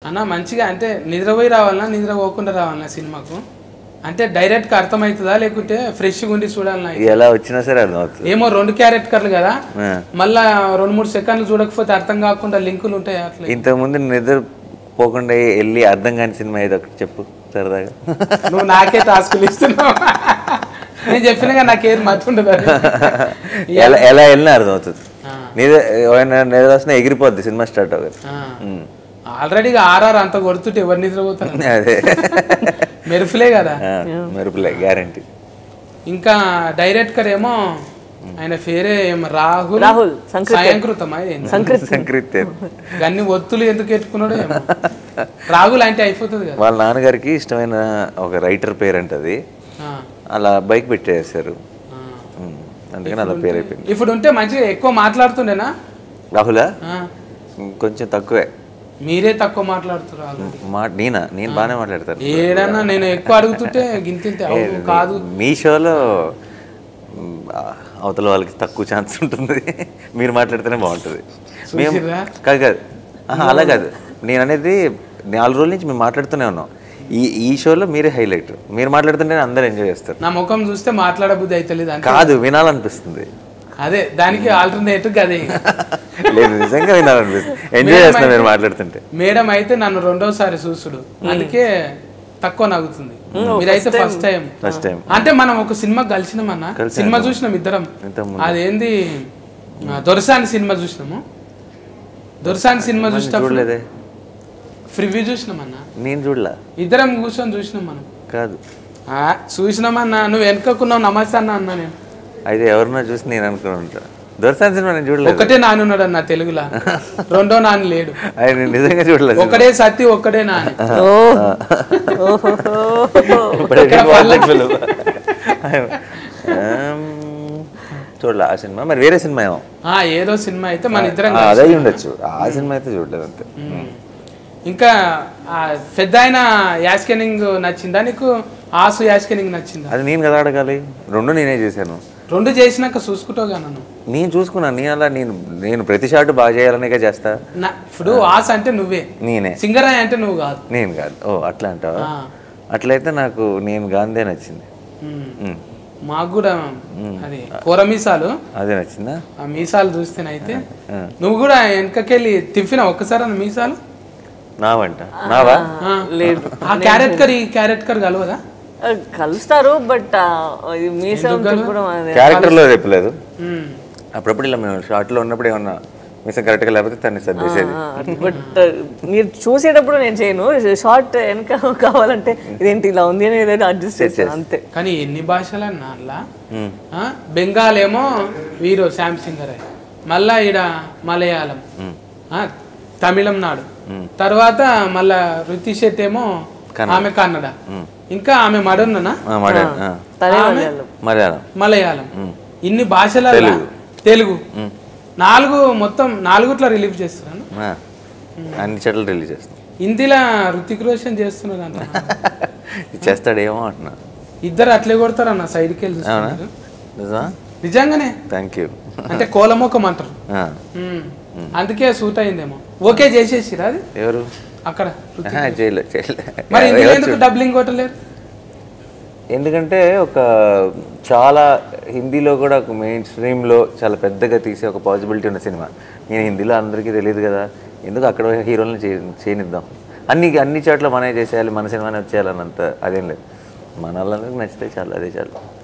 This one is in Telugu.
అన్న మంచిగా అంటే నిద్రపోయి రావాలన్నా నిద్ర పోకుండా రావాలన్నా సినిమాకు అంటే డైరెక్ట్గా అర్థమవుతుందా లేకుంటే ఫ్రెష్గా ఉండి చూడాలన్నా ఎలా వచ్చినా సరే అర్థం అవుతుంది ఏమో రెండు క్యారెట్ కర్లు కదా ఆ. మళ్ళా రెండు మూడు సెకండ్లు చూడకపోతే అర్థం కాకుండా లింకులు ఉంటాయి అట్లా ఇంతకుముందు నిద్ర పోకుండా వెళ్ళి అర్థం కాని సినిమా ఏదో ఒకటి చెప్పు సరదాగా నువ్వు నాకే టాస్కులు ఇస్తున్నావు నేను చెప్పినగా నాకేది మతుండదు అది. ఎలా ఎలా వెళ్ళినా అర్థం అవుతుంది ఆ. నిద్ర ఎవరైనా నిద్ర వస్తున్నా ఎగిరిపోద్ది సినిమా స్టార్ట్ అవుతుంది ఆ. ఉమ్. ఆల్రెడీగా ఆర్ఆర్ అంత కొడుతుంటే ఎవరు నిద్రపోతారు అదే మెరుపులే కదా ఆ, మెరుపులే గ్యారంటీ ఇంకా డైరెక్టర్ ఏమో ఆయన పేరే ఏమో రాహుల్ రాహుల్, సంకృతి. స్వయంకృతమా ఏంది? సంకృతి గన్ని ఒత్తులు ఎందుకు ఎట్టుకున్నాడో ఏమో రాహుల్ అంటే అయిపోతుంది కదా వాళ్ళ నాన్నగారికి ఇష్టమైన ఒక రైటర్ పేరు అంటది ఆ, అలా బైక్ పెట్టేశారు ఆ. ఉమ్. అందుకని అలా పేరు అయిపోయింది ఇప్పుడు ఉంటే మంచిగా ఎక్కువ మాట్లాడుతుండేనా రాహులా ఆ, కొంచెం తక్కువే మీరే తక్కువ మాట్లాడుతున్నారు మా నేనా నేను బాగానే మాట్లాడతాను ఏడన్నా నేను ఎక్కువ అడుగుతుంటే గింతింతే అవును కాదు మీ షోలో మ్, ఆ, అవతల వాళ్ళకి తక్కువ ఛాన్స్ ఉంటుంది మీరు మాట్లాడితేనే బాగుంటుంది మేము చూసిర్రా? కాదు కాదు ఆహా, అలా కాదు నేను అనేది నాలుగు రోజుల నుంచి మేము మాట్లాడుతూనే ఉన్నాం ఈ ఈ షోలో మీరే హైలైట్ మీరు మాట్లాడుతుంటే అందరూ ఎంజాయ్ చేస్తారు నా ముఖం చూస్తే మాట్లాడబుద్ధి అవుతలేదు అంటే కాదు వినాలనిపిస్తుంది అదే దానికి ఆల్టర్నేటివ్ అదే లేదు నిజంగా వినాలనిపిస్తుంది ఎంజాయ్ చేస్తున్నా మీరు మాట్లాడుతుంటే మేడం అయితే నన్ను రెండోసారి చూసుడు అందుకే తక్కువ నవ్వుతుంది మీరైతే ఫస్ట్ టైం ఫస్ట్ టైం అంటే మనం ఒక సినిమా కలిసినామన్నా కలిసాము. సినిమా చూసినాం ఇద్దరం ఇంతకుముందు. అదేంది ఆ, దొరసాని సినిమా చూసినాము దొరసాని సినిమా చూసినప్పుడు చూడలేదే ప్రివ్యూ చూసినామన్నా నేను చూడలా ఇద్దరం కూర్చొని చూసినాం మనం కాదు ఆ, చూసినామన్నా నువ్వు వెనుకకున్నావు నమస్తే అన్న అన్నా నేను అయితే ఎవరినో చూసి నేను అనుకుని ఉంటా దొరసాని సినిమా నేను చూడలేదు ఒకటే నాని ఉన్నాడు అన్న తెలుగులా రెండో నాని లేడు అది నేను నిజంగా చూడలేదు ఒకడే సత్తి ఒక్కడే నాని ఓ ఓహో ఇప్పుడే నేను వాళ్ళకి పిలువు. ఆమ్, చూడలే ఆ సినిమా మరి వేరే సినిమా ఏమో ఆ ఏదో సినిమా అయితే మన ఇద్దరం ఆ, అదే ఉండొచ్చు ఆ సినిమా అయితే చూడలేదు అంతే ఉమ్. ఇంకా ఆ పెద్ద ఆయన యాస్కెనింగ్ నచ్చిందా నీకు ఆసు యాస్కెనింగ్ నచ్చిందా అది నేను కదా అడగాలి రెండు నేనే చేశాను రెండు చేసినాక చూసుకుంటావు కదా నన్ను నేను చూసుకున్నాను నేను అలా నేను నేను ప్రతి షాట్ బాగా చేయాలనేగా చేస్తా నా ఇప్పుడు ఆశ అంటే నువ్వే నేనే సింగరాయ్ అంటే నువ్వు కాదు నేను కాదు ఓ అట్లా అంటావా ఆ. అట్లయితే నాకు నేను గాంధీ నచ్చింది ఉమ్. ఉమ్. మాకు కూడా అది కూర మీసాలు అదే నచ్చిందా ఆ మీసాలు చూస్తేనైతే ఆ. నువ్వు కూడా వెనకకెళ్ళి తిప్పిన ఒక్కసారి అన్న మీసాలు నావంట నావా ఆ. లేదు ఆ క్యారెట్ కర్ ఈ క్యారెట్ కర్ కలవదా ఆ, కలుస్తారు బట్ ఇది మీసం తిప్పడం అదే క్యారెక్టర్లో చెప్పలేదు ఉమ్. అప్పుడప్పుడు ఇలా మేము షార్ట్లో ఉన్నప్పుడు ఏమన్నా మిస్ కరెక్ట్గా లేకపోతే తన్ని సర్దేసేది బట్ మీరు చూసేటప్పుడు నేను చేయను షార్ట్ వెనక కావాలంటే ఇదేంటి ఇలా ఉంది అని ఏదైనా అడ్జస్ట్ చేస్తాను అంతే కానీ ఎన్ని భాషలు అన్నా అలా ఉమ్. ఆ? బెంగాల్ ఏమో వీరు శ్యామ్ సింగరాయ్ మళ్ళా ఈడ మలయాళం ఆ, తమిళం నాడు తర్వాత మళ్ళా రుతి శెట్టి ఏమో ఆమె కన్నడ ఇంకా ఆమె మడన్ననా ఆ, మలయాళం ఆ. తనే మలయాళం మలయాళం మలయాళం ఇన్ని భాషల తెలుగు నాలుగు మొత్తం నాలుగుట్లో రిలీవ్ చేస్తున్నాను ఆ. అన్ని చెట్లు రిలీజ్ చేస్తాం హిందీలో రుతిక్ రోషన్ చేస్తున్నారు అంట చేస్తాడేమో అంటున్నా ఇద్దరు అట్లే కొడతారు అన్న సైడ్కి వెళ్ళి అవునా చూస్తున్నారు. నిజమా నిజంగానే థ్యాంక్ యూ అంటే కోలమొక్కం అంటారు ఉమ్. అందుకే సూట్ అయిందేమో ఓకే చేసేసిరా అది ఎవరు అక్కడ ఆహా, చేయలే చేయలే మరి ఇందులో ఎవరు ఎందుకు డబ్లింగ్ కొట్టలేరు ఎందుకంటే ఒక చాలా హిందీలో కూడా ఒక మెయిన్ స్ట్రీమ్లో చాలా పెద్దగా తీసే ఒక పాసిబిలిటీ ఉన్న సినిమా నేను హిందీలో అందరికీ తెలియదు కదా ఎందుకు అక్కడ హీరోలను చే చేయనిద్దాం అన్ని అన్ని చోట్ల మనమే చేసేయాలి మన సినిమానే వచ్చేయాలన్నంత అదేం లేదు మన వాళ్ళందరికీ నచ్చితే చాలు అదే చాలు